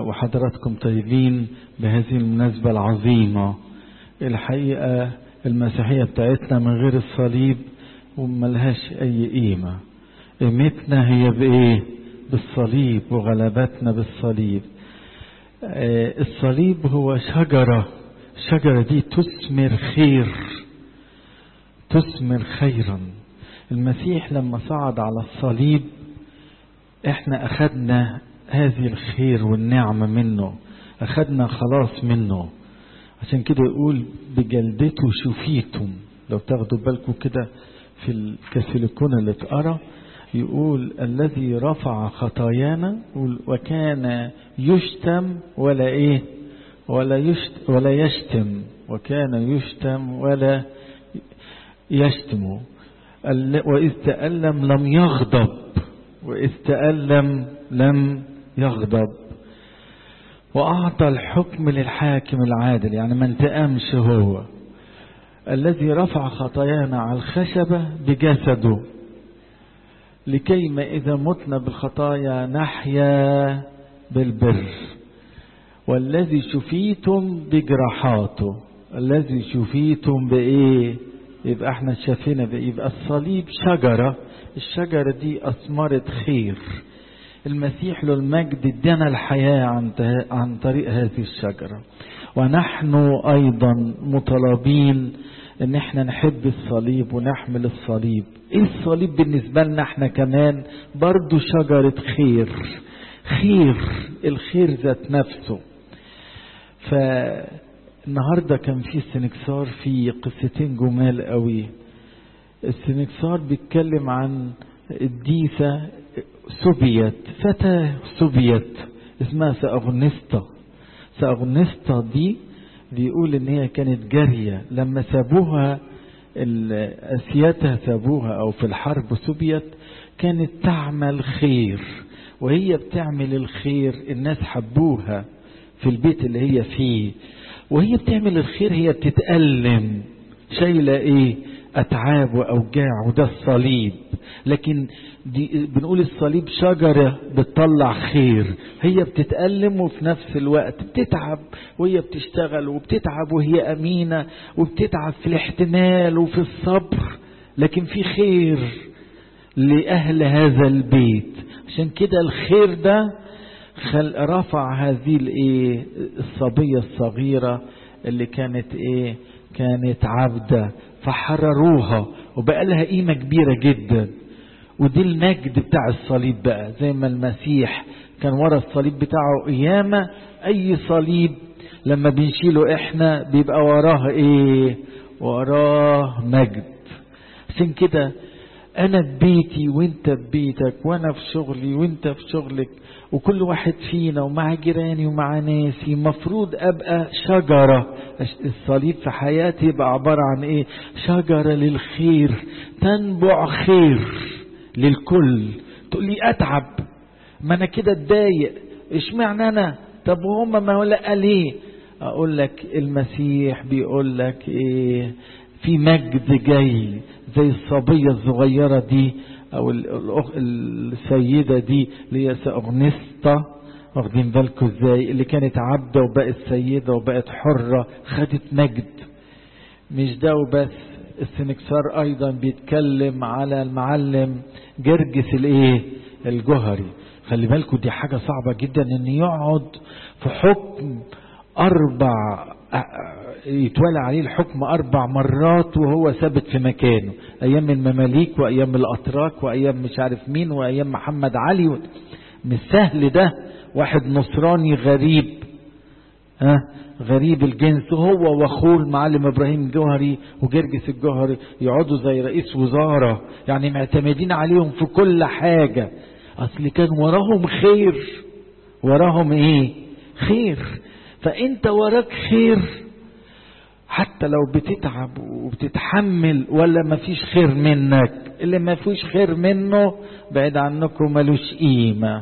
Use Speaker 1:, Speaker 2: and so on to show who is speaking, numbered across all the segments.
Speaker 1: وحضراتكم طيبين بهذه المناسبة العظيمة الحقيقة المسيحية بتاعتنا من غير الصليب وملهاش أي قيمة قيمتنا هي بإيه بالصليب وغلبتنا بالصليب الصليب هو شجرة الشجرة دي تثمر خير تثمر خيرا المسيح لما صعد على الصليب احنا اخدنا هذه الخير والنعمة منه اخدنا خلاص منه عشان كده يقول بجلدته شفيتم لو تاخدوا بالكم كده في الكاثوليكون اللي اتقرا يقول الذي رفع خطايانا وكان يشتم ولا ايه ولا يشت ولا يشتم وكان يشتم ولا يشتم وإذ تألم لم يغضب وإذ تألم لم يغضب وأعطى الحكم للحاكم العادل يعني ما انتقمش هو الذي رفع خطايانا على الخشبة بجسده لكي ما إذا متنا بالخطايا نحيا بالبر والذي شفيتم بجراحاته الذي شفيتم بإيه يبقى احنا شافينا بإيه يبقى الصليب شجرة الشجرة دي أثمرت خير المسيح له المجد ادانا الحياة عن, عن طريق هذه الشجرة ونحن أيضا مطالبين ان احنا نحب الصليب ونحمل الصليب ايه الصليب بالنسبة لنا احنا كمان برضو شجرة خير خير الخير ذات نفسه فالنهاردة كان في سنكسار في قصتين جمال قوي السنكسار بيتكلم عن الديسة سوبيت فتاة سوبيت اسمها سأغنستا سأغنستا دي بيقول ان هي كانت جارية لما سابوها اسياتها سابوها او في الحرب سوبيت كانت تعمل خير وهي بتعمل الخير الناس حبوها في البيت اللي هي فيه وهي بتعمل الخير هي بتتألم شايلة ايه اتعاب واوجاع وده الصليب لكن دي بنقول الصليب شجرة بتطلع خير هي بتتألم وفي نفس الوقت بتتعب وهي بتشتغل وبتتعب وهي أمينة وبتتعب في الاحتمال وفي الصبر لكن في خير لأهل هذا البيت عشان كده الخير ده خل رفع هذه الايه الصبية الصغيرة اللي كانت ايه كانت عبدة فحرروها وبقى لها قيمة كبيرة جدا ودي المجد بتاع الصليب بقى زي ما المسيح كان ورا الصليب بتاعه قيامة اي صليب لما بنشيله احنا بيبقى وراه ايه وراه مجد عشان كده انا في بيتي وانت في بيتك وانا في شغلي وانت في شغلك وكل واحد فينا ومع جيراني ومع ناسي مفروض ابقى شجرة الصليب في حياتي يبقى عبارة عن ايه شجرة للخير تنبع خير للكل تقول لي اتعب ما انا كده اتضايق اشمعنى انا طب وهم ما هو لا ليه اقول لك المسيح بيقول لك ايه في مجد جاي زي الصبية الصغيرة دي او الأخ السيدة دي اللي هي سأغنستا واخدين بالكم ازاي اللي كانت عبدة وبقت سيدة وبقت حرة خدت مجد مش ده وبس السنكسار ايضا بيتكلم على المعلم جرجس الايه الجهري خلي بالكم دي حاجة صعبة جدا ان يقعد في حكم اربع يتولى عليه الحكم أربع مرات وهو ثابت في مكانه أيام المماليك وأيام الأتراك وأيام مش عارف مين وأيام محمد علي و... مش سهل ده واحد نصراني غريب ها غريب الجنس هو واخوه المعلم ابراهيم الجوهري وجرجس الجوهري يقعدوا زي رئيس وزاره يعني معتمدين عليهم في كل حاجه اصل كان وراهم خير وراهم ايه خير فانت وراك خير حتى لو بتتعب وبتتحمل ولا ما فيش خير منك اللي ما فيش خير منه بعيد عنكم ملوش قيمة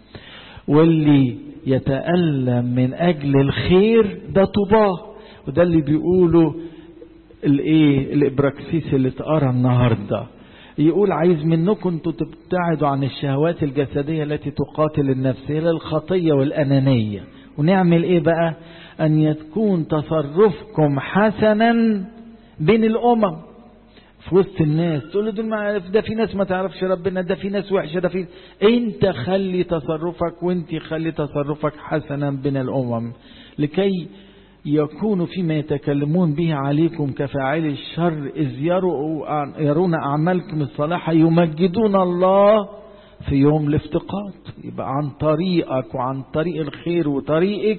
Speaker 1: واللي يتألم من أجل الخير ده طباه وده اللي بيقوله الايه الابراكسيس اللي اتقرا النهارده يقول عايز منكم انتوا تبتعدوا عن الشهوات الجسديه التي تقاتل النفس هي الخطيه والانانيه ونعمل ايه بقى ان يكون تصرفكم حسنا بين الامم في وسط الناس تقول له دول ما ده في ناس ما تعرفش ربنا ده في ناس وحشه ده في انت خلي تصرفك وانت خلي تصرفك حسنا بين الامم لكي يكونوا فيما يتكلمون به عليكم كفاعل الشر إذ يروا يرون أعمالكم الصالحة يمجدون الله في يوم الافتقاد يبقى عن طريقك وعن طريق الخير وطريقك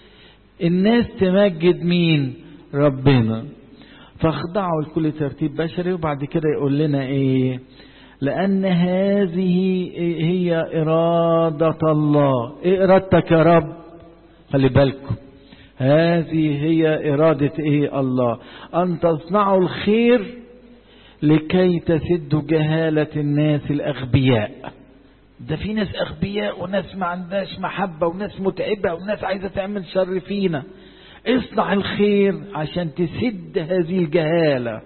Speaker 1: الناس تمجد مين ربنا فاخضعوا لكل ترتيب بشري وبعد كده يقول لنا ايه لأن هذه هي إرادة الله إيه إرادتك يا رب خلي بالكم هذه هي إرادة إيه الله أن تصنعوا الخير لكي تسدوا جهالة الناس الأغبياء ده في ناس أغبياء وناس ما عندهاش محبة وناس متعبة وناس عايزة تعمل شر فينا اصنع الخير عشان تسد هذه الجهالة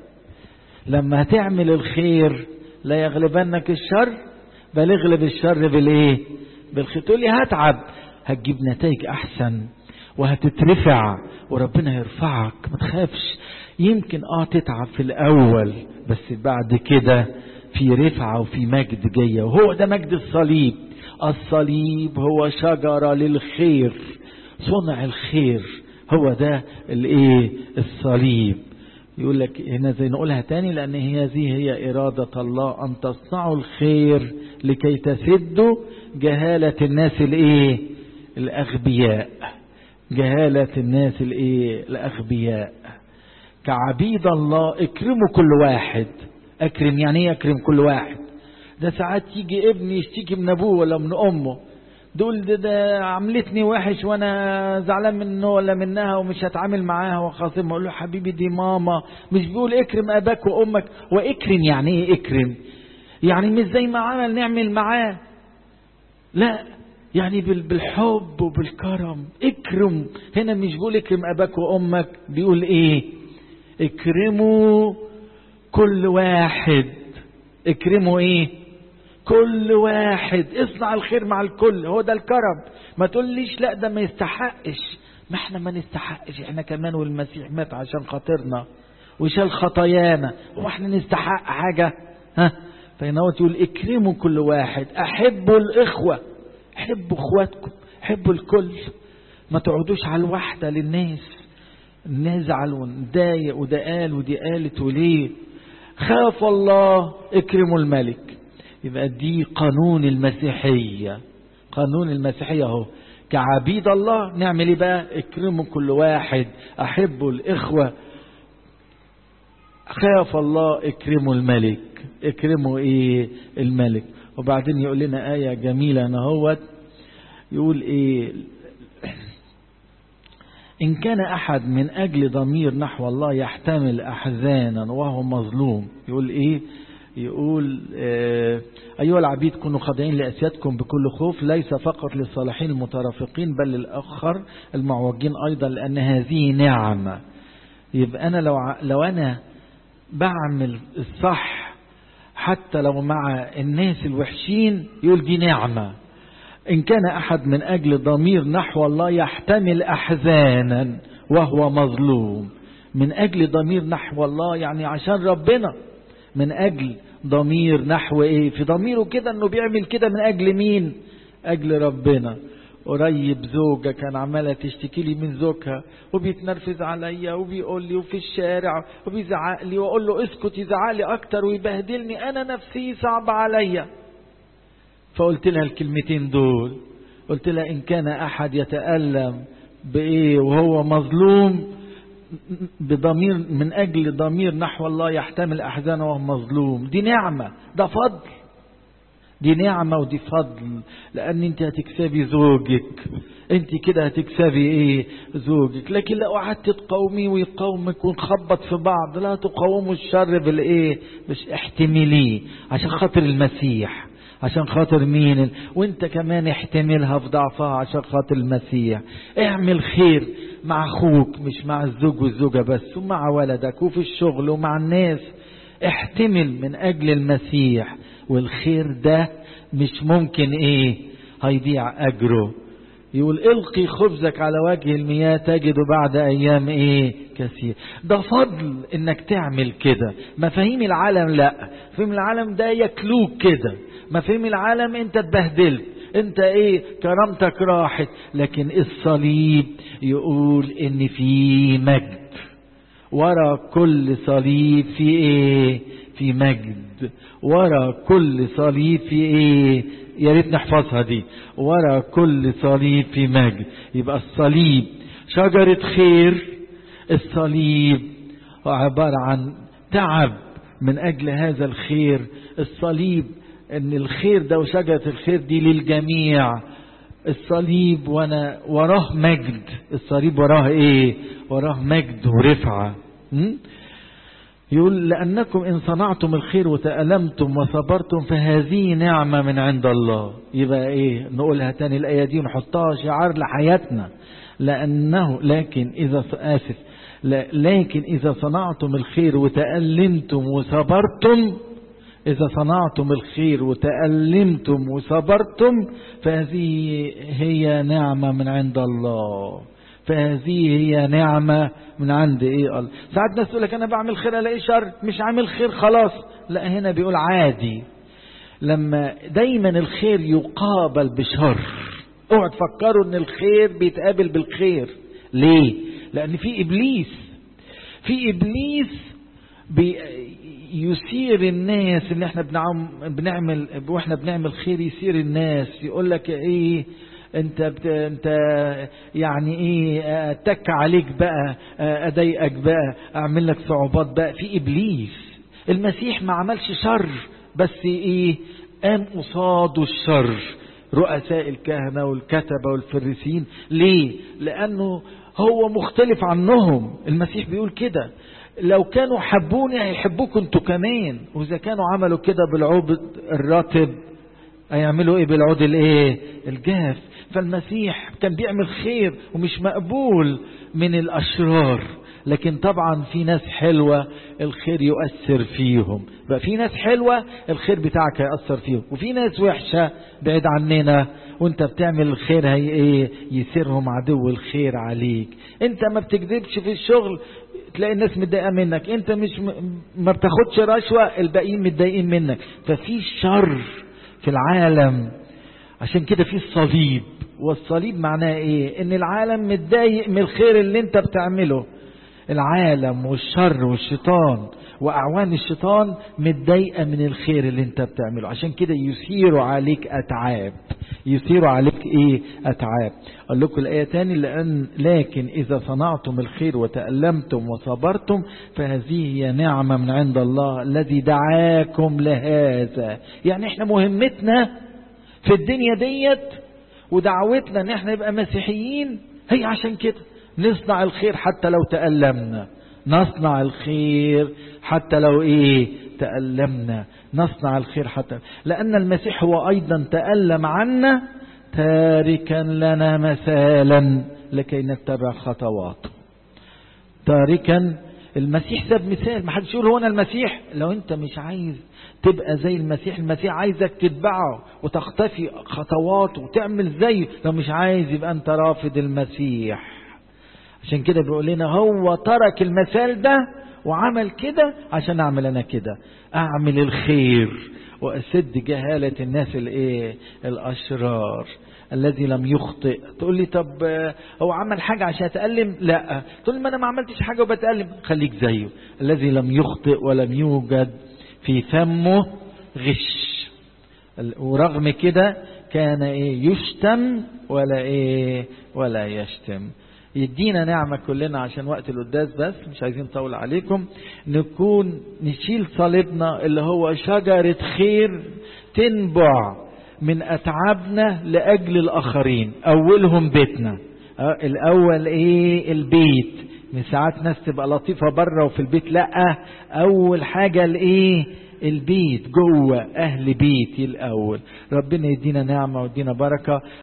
Speaker 1: لما هتعمل الخير لا يغلبنك الشر بل اغلب الشر بالايه بالخير تقول لي هتعب هتجيب نتائج احسن وهتترفع وربنا يرفعك ما تخافش يمكن اه تتعب في الاول بس بعد كده في رفعة وفي مجد جاية وهو ده مجد الصليب الصليب هو شجرة للخير صنع الخير هو ده الايه الصليب يقول لك هنا زي نقولها تاني لان هذه هي إرادة الله أن تصنعوا الخير لكي تسدوا جهالة الناس الايه الأغبياء جهالة الناس الايه الاغبياء كعبيد الله اكرموا كل واحد اكرم يعني ايه اكرم كل واحد ده ساعات يجي ابني يشتكي من ابوه ولا من امه دول ده, ده عملتني وحش وانا زعلان منه ولا منها ومش هتعامل معاها وخاصم اقول له حبيبي دي ماما مش بيقول اكرم اباك وامك واكرم يعني ايه اكرم يعني مش زي ما عمل نعمل معاه لا يعني بالحب وبالكرم اكرم هنا مش بيقول اكرم اباك وامك بيقول ايه اكرموا كل واحد اكرموا ايه كل واحد اصنع الخير مع الكل هو ده الكرم ما تقوليش لا ده ما يستحقش ما احنا ما نستحقش احنا كمان والمسيح مات عشان خاطرنا وشال خطايانا واحنا نستحق حاجة ها فهنا يقول اكرموا كل واحد احبوا الاخوه حبوا اخواتكم حبوا الكل ما تقعدوش على الوحدة للناس نزعل ونضايق وده قال ودي قالت وليه خاف الله اكرموا الملك يبقى دي قانون المسيحية قانون المسيحية اهو كعبيد الله نعمل ايه بقى اكرموا كل واحد احبوا الاخوة خاف الله اكرموا الملك اكرموا ايه الملك وبعدين يقول لنا آية جميلة نهوت يقول إيه إن كان أحد من أجل ضمير نحو الله يحتمل أحزانا وهو مظلوم يقول إيه يقول آه أيها العبيد كونوا خاضعين لأسيادكم بكل خوف ليس فقط للصالحين المترافقين بل للآخر المعوجين أيضا لأن هذه نعمة يبقى أنا لو لو أنا بعمل الصح حتى لو مع الناس الوحشين يقول دي نعمة إن كان أحد من أجل ضمير نحو الله يحتمل أحزانا وهو مظلوم من أجل ضمير نحو الله يعني عشان ربنا من أجل ضمير نحو إيه في ضميره كده أنه بيعمل كده من أجل مين أجل ربنا قريب زوجة كان عمالة تشتكي لي من زوجها وبيتنرفز عليا وبيقول لي وفي الشارع وبيزعق لي واقول له اسكت يزعق لي اكتر ويبهدلني انا نفسي صعب عليا فقلت لها الكلمتين دول قلت لها ان كان احد يتألم بايه وهو مظلوم بضمير من اجل ضمير نحو الله يحتمل احزانه وهو مظلوم دي نعمة ده فضل دي نعمة ودي فضل لأن أنت هتكسبي زوجك أنت كده هتكسبي إيه زوجك لكن لو قعدت تقاومي ويقاومك ونخبط في بعض لا تقاوموا الشر بالإيه مش احتمليه عشان خاطر المسيح عشان خاطر مين وانت كمان احتملها في ضعفها عشان خاطر المسيح اعمل خير مع اخوك مش مع الزوج والزوجة بس ومع ولدك وفي الشغل ومع الناس احتمل من اجل المسيح والخير ده مش ممكن ايه هيضيع اجره يقول القي خبزك على وجه المياه تجد بعد ايام ايه كثير ده فضل انك تعمل كده مفاهيم العالم لا مفاهيم العالم ده يكلوك كده مفاهيم العالم انت اتبهدلت انت ايه كرامتك راحت لكن الصليب يقول ان في مجد ورا كل صليب في ايه في مجد ورا كل صليب في ايه يا ريت نحفظها دي ورا كل صليب في مجد يبقى الصليب شجرة خير الصليب عبارة عن تعب من أجل هذا الخير الصليب ان الخير ده وشجرة الخير دي للجميع الصليب وانا وراه مجد الصليب وراه ايه وراه مجد ورفعة م? يقول لأنكم إن صنعتم الخير وتألمتم وصبرتم فهذه نعمة من عند الله يبقى إيه نقولها تاني الآية دي ونحطها شعار لحياتنا لأنه لكن إذا آسف لكن إذا صنعتم الخير وتألمتم وصبرتم إذا صنعتم الخير وتألمتم وصبرتم فهذه هي نعمة من عند الله فهذه هي نعمة من عند ايه الله ساعات ناس تقول لك انا بعمل خير الاقي شر مش عامل خير خلاص لا هنا بيقول عادي لما دايما الخير يقابل بشر اوعوا تفكروا ان الخير بيتقابل بالخير ليه لان في ابليس في ابليس بي يثير الناس اللي احنا بنعمل واحنا بنعمل خير يثير الناس يقول لك ايه انت بت... انت يعني ايه اتك عليك بقى اضايقك بقى اعمل لك صعوبات بقى في ابليس المسيح ما عملش شر بس ايه قام قصاده الشر رؤساء الكهنة والكتبة والفريسين ليه لانه هو مختلف عنهم المسيح بيقول كده لو كانوا حبوني هيحبوكم انتوا كمان واذا كانوا عملوا كده بالعود الراتب هيعملوا ايه بالعود الايه الجاف فالمسيح كان بيعمل خير ومش مقبول من الاشرار لكن طبعا في ناس حلوة الخير يؤثر فيهم بقى في ناس حلوة الخير بتاعك هيأثر فيهم وفي ناس وحشة بعيد عننا وانت بتعمل الخير هي ايه يسيرهم عدو الخير عليك انت ما بتكذبش في الشغل تلاقي الناس متضايقه منك انت مش م... ما بتاخدش رشوه الباقيين متضايقين منك ففي شر في العالم عشان كده في الصليب والصليب معناه ايه ان العالم متضايق من الخير اللي انت بتعمله العالم والشر والشيطان واعوان الشيطان متضايقه من الخير اللي انت بتعمله عشان كده يثيروا عليك اتعاب يثيروا عليك ايه اتعاب قال لكم الايه تاني لان لكن اذا صنعتم الخير وتالمتم وصبرتم فهذه هي نعمه من عند الله الذي دعاكم لهذا يعني احنا مهمتنا في الدنيا ديت ودعوتنا ان احنا نبقى مسيحيين هي عشان كده نصنع الخير حتى لو تألمنا نصنع الخير حتى لو ايه تألمنا نصنع الخير حتى لأن المسيح هو أيضا تألم عنا تاركا لنا مثالا لكي نتبع خطواته تاركا المسيح ساب مثال ما حدش يقول هو انا المسيح لو انت مش عايز تبقى زي المسيح المسيح عايزك تتبعه وتختفي خطواته وتعمل زيه لو مش عايز يبقى انت رافض المسيح عشان كده بيقول لنا هو ترك المثال ده وعمل كده عشان اعمل انا كده اعمل الخير واسد جهالة الناس الايه الاشرار الذي لم يخطئ تقول لي طب هو عمل حاجة عشان اتألم لا تقول لي ما انا ما عملتش حاجة وبتألم خليك زيه الذي لم يخطئ ولم يوجد في فمه غش ورغم كده كان ايه يشتم ولا ايه ولا يشتم يدينا نعمة كلنا عشان وقت القداس بس مش عايزين نطول عليكم نكون نشيل صليبنا اللي هو شجرة خير تنبع من أتعابنا لأجل الآخرين أولهم بيتنا الأول إيه البيت من ساعات ناس تبقى لطيفة بره وفي البيت لأ أول حاجة الإيه البيت جوه أهل بيتي الأول ربنا يدينا نعمة ويدينا بركة